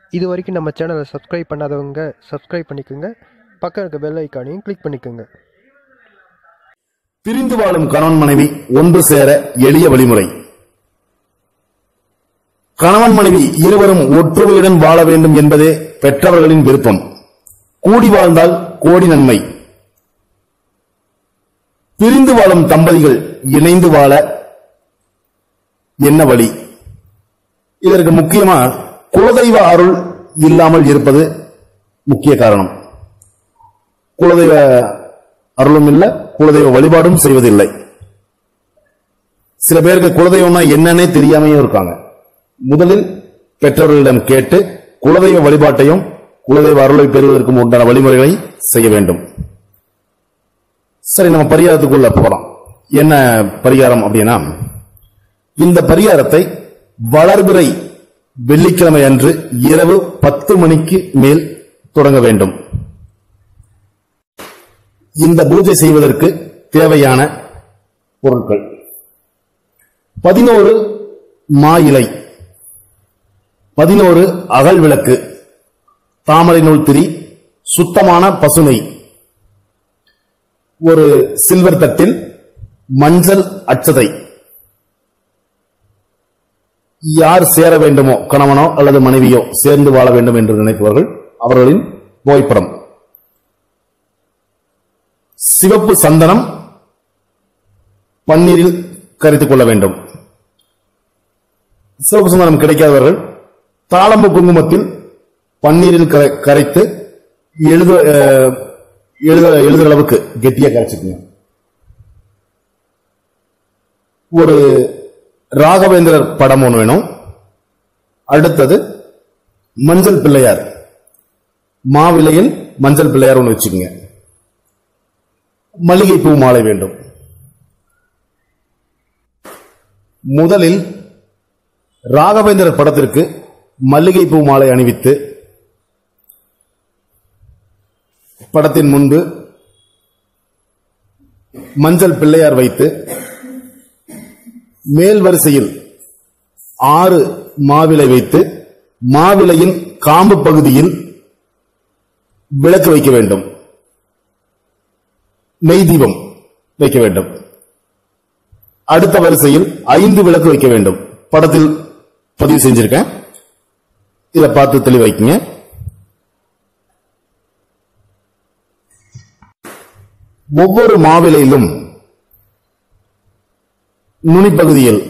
இது வரைக்கும் நம்ம சேனலை சப்ஸ்கிரைப் பண்ணாதவங்க சப்ஸ்கிரைப் பண்ணிக்கோங்க பக்கம் இருக்க பெல் ஐக்கானையும் கிளிக் பண்ணிக்கோங்க பிரிந்து வாழும் கணவன் மனைவி ஒன்று சேர எளிய வழிமுறை கணவன் மனைவி இருவரும் ஒற்றுமையுடன் வாழ வேண்டும் என்பதே பெற்றவர்களின் விருப்பம் கூடி வாழ்ந்தால் கோடி நன்மை பிரிந்து வாழும் தம்பதிகள் இணைந்து வாழ என்ன வழி இதற்கு முக்கியமா குலதெய்வ அருள் இல்லாமல் இருப்பது முக்கிய காரணம் குலதெய்வ அருளும் இல்ல குலதெய்வ வழிபாடும் செய்வதில்லை சில பேருக்கு குலதெய்வம்னா என்னன்னே தெரியாமையும் இருக்காங்க முதலில் பெற்றோர்களிடம் கேட்டு குலதெய்வ வழிபாட்டையும் குலதெய்வ அருளை பெறுவதற்கும் உண்டான வழிமுறைகளை செய்ய வேண்டும் சரி நம்ம பரிகாரத்துக்குள்ள போறோம் என்ன பரிகாரம் அப்படின்னா இந்த பரிகாரத்தை வளர்பிறை வெள்ளிக்கிழமை அன்று இரவு பத்து மணிக்கு மேல் தொடங்க வேண்டும் இந்த பூஜை செய்வதற்கு தேவையான பொருட்கள் பதினோரு மா இலை பதினோரு அகல் விளக்கு தாமரை நூல் திரி சுத்தமான பசுனை ஒரு சில்வர் தட்டில் மஞ்சள் அச்சதை யார் சேர வேண்டுமோ கணவனோ அல்லது மனைவியோ சேர்ந்து வாழ வேண்டும் என்று நினைப்பவர்கள் அவர்களின் புகைப்படம் சிவப்பு சந்தனம் பன்னீரில் கரைத்துக் கொள்ள வேண்டும் சிவப்பு சந்தனம் கிடைக்காதவர்கள் தாளம்பு குங்குமத்தில் பன்னீரில் கரை- கரைத்து எழுத அஹ், எழுத எழுதுற அளவுக்கு கெட்டியா கரைச்சிக்கங்க ஒரு ராகவேந்திரர் படம் ஒன்று வேணும் அடுத்தது மஞ்சள் பிள்ளையார் மாவிலையில் மஞ்சள் பிள்ளையார் ஒன்று வச்சுக்கோங்க மல்லிகை பூ மாலை வேண்டும் முதலில் ராகவேந்திரர் படத்திற்கு மல்லிகை பூ மாலை அணிவித்து படத்தின் முன்பு மஞ்சள் பிள்ளையார் வைத்து மேல் வரிசையில் ஆறு மாவிலை வைத்து மாவிலையின் காம்பு பகுதியில் விளக்கு வைக்க வேண்டும் நெய் தீபம் வைக்க வேண்டும் அடுத்த வரிசையில் ஐந்து விளக்கு வைக்க வேண்டும் படத்தில் பதிவு செஞ்சிருக்கேன் இதை பார்த்து தெளிவு வைக்கங்க ஒவ்வொரு மாவிலையிலும் நுனிப்பகுதியில்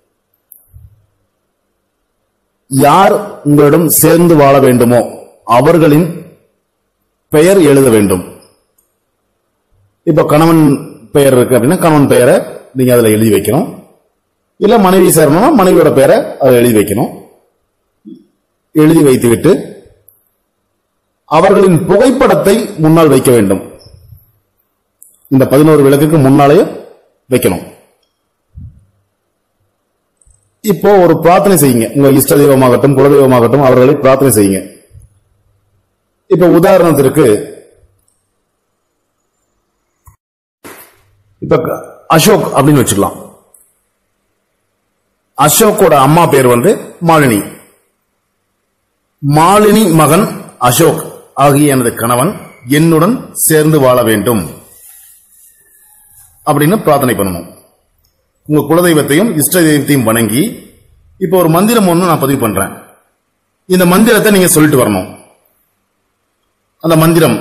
யார் உங்களிடம் சேர்ந்து வாழ வேண்டுமோ அவர்களின் பெயர் எழுத வேண்டும் இப்ப கணவன் பெயர் இருக்கு அப்படின்னா கணவன் பெயரை நீங்க அதுல எழுதி வைக்கணும் இல்ல மனைவி சேரணும்னா மனைவியோட பெயரை அதுல எழுதி வைக்கணும் எழுதி வைத்துவிட்டு அவர்களின் புகைப்படத்தை முன்னால் வைக்க வேண்டும் இந்த பதினோரு விளக்குக்கு முன்னாலேயே வைக்கணும் இப்போ ஒரு பிரார்த்தனை செய்யுங்க உங்க இஷ்ட தெய்வமாகட்டும் குலதெய்வமாகட்டும் அவர்களை பிரார்த்தனை செய்யுங்க இப்ப உதாரணத்திற்கு இப்ப க- அசோக் அப்படின்னு வச்சுக்கலாம் அசோக்கோட அம்மா பேர் வந்து மாலினி மாலினி மகன் அசோக் ஆகிய எனது கணவன் என்னுடன் சேர்ந்து வாழ வேண்டும் அப்படின்னு பிரார்த்தனை பண்ணணும் உங்க குலதெய்வத்தையும் இஷ்ட தெய்வத்தையும் வணங்கி இப்போ ஒரு மந்திரம் ஒன்று நான் பதிவு பண்றேன் இந்த மந்திரத்தை நீங்க சொல்லிட்டு வரணும் அந்த மந்திரம்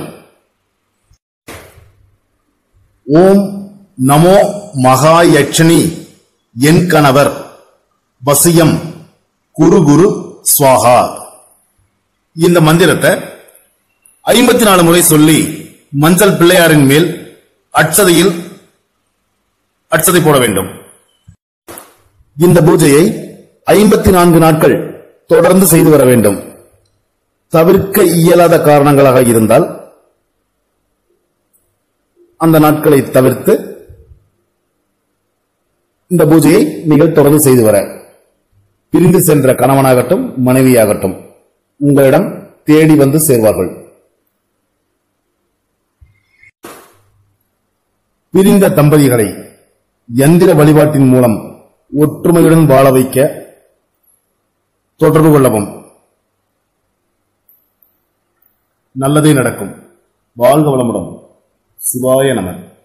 ஓம் நமோ மகாயட்சணி என் கணவர் வசியம் குரு குரு ஸ்வாகா இந்த மந்திரத்தை ஐம்பத்தி நாலு முறை சொல்லி மஞ்சள் பிள்ளையாரின் மேல் அட்சதையில் அட்சதை போட வேண்டும் இந்த பூஜையை ஐம்பத்தி நான்கு நாட்கள் தொடர்ந்து செய்து வர வேண்டும் தவிர்க்க இயலாத காரணங்களாக இருந்தால் அந்த நாட்களை தவிர்த்து இந்த பூஜையை நீங்கள் தொடர்ந்து செய்து வர பிரிந்து சென்ற கணவனாகட்டும் மனைவியாகட்டும் உங்களிடம் தேடி வந்து சேர்வார்கள் பிரிந்த தம்பதிகளை யந்திர வழிபாட்டின் மூலம் ஒற்றுமையுடன் வாழ வைக்க தொடர்பு கொள்ளவும் நல்லதே நடக்கும் வாழ்க வளமுடன் சிவாய நமன்